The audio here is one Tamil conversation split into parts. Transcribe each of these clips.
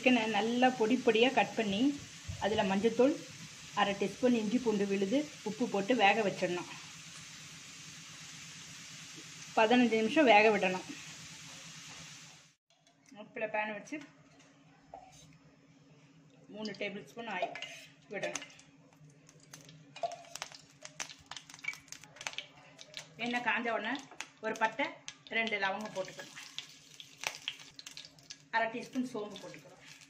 சிக்கனை நல்லா பொடி பொடியாக கட் பண்ணி அதில் மஞ்சத்தூள் அரை டீஸ்பூன் இஞ்சி பூண்டு விழுது உப்பு போட்டு வேக வச்சிடணும் பதினஞ்சு நிமிஷம் வேக விடணும் உப்பில் பேன் வச்சு மூணு டேபிள் ஸ்பூன் ஆயில் விடணும் எண்ணெய் காஞ்ச உடனே ஒரு பட்டை ரெண்டு லவங்கம் போட்டுக்கணும் அரை டீஸ்பூன் சோம்பு போட்டுக்கணும்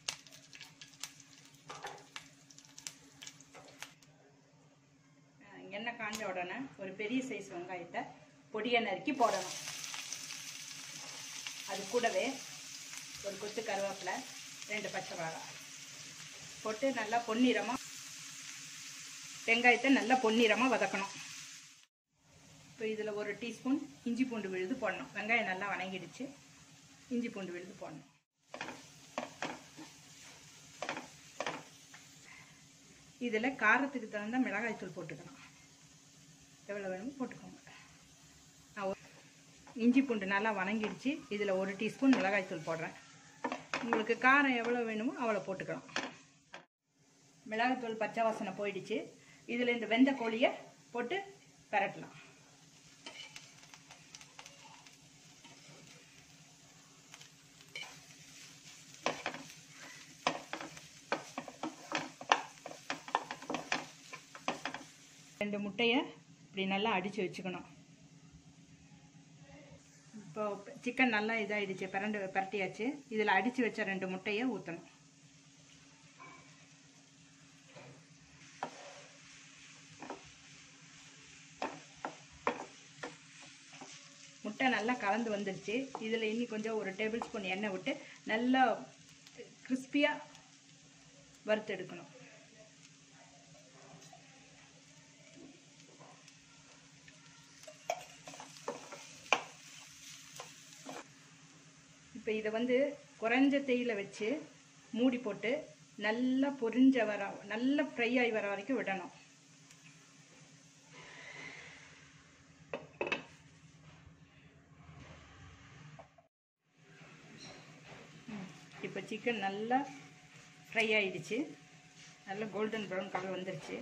அஹ் எண்ணெய் காஞ்ச உடனே ஒரு பெரிய சைஸ் வெங்காயத்தை பொடியை நறுக்கி போடணும் அது கூடவே ஒரு கொத்து கருவேப்பிலை ரெண்டு பச்சை மிளகாய் போட்டு நல்லா பொன்னிறமாக வெங்காயத்தை நல்லா பொன்னிறமாக வதக்கணும் இப்போ இதில் ஒரு டீஸ்பூன் இஞ்சி பூண்டு விழுது போடணும் வெங்காயம் நல்லா வணங்கிடுச்சு இஞ்சி பூண்டு விழுது போடணும் இதில் காரத்துக்கு தகுந்த மிளகாய்த்தூள் போட்டுக்கணும் எவ்வளோ வேணுமோ போட்டுக்கோங்க நான் ஒரு- இஞ்சி பூண்டு நல்லா வணங்கிடுச்சு இதில் ஒரு டீஸ்பூன் மிளகாய்த்தூள் போடுறேன் உங்களுக்கு காரம் எவ்வளோ வேணுமோ அவ்வளோ போட்டுக்கலாம் மிளகாய்த்தூள் பச்சை வாசனை போயிடுச்சு இதில் இந்த வெந்த கோழியை போட்டு பரட்டலாம் ரெண்டு முட்டையை இப்படி நல்லா அடித்து வச்சுக்கணும் இப்போ சிக்கன் நல்லா இதாகிடுச்சு பிரண்டு பரட்டியாச்சு இதில் அடித்து வச்ச ரெண்டு முட்டையை ஊற்றணும் முட்டை நல்லா கலந்து வந்துருச்சு இதில் இன்னி கொஞ்சம் ஒரு டேபிள் ஸ்பூன் எண்ணெய் விட்டு நல்லா கிறிஸ்பியாக வறுத்து எடுக்கணும் இப்போ இதை வந்து குறைஞ்ச தேயில வச்சு மூடி போட்டு நல்லா பொரிஞ்ச வர நல்லா ஃப்ரை ஆகி வர வரைக்கும் விடணும் இப்போ சிக்கன் நல்லா ஃப்ரை ஆயிடுச்சு நல்லா கோல்டன் ப்ரௌன் கலர் வந்துருச்சு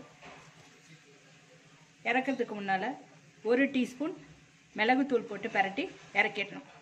இறக்கிறதுக்கு முன்னால் ஒரு டீஸ்பூன் மிளகுத்தூள் போட்டு பரட்டி இறக்கிடணும்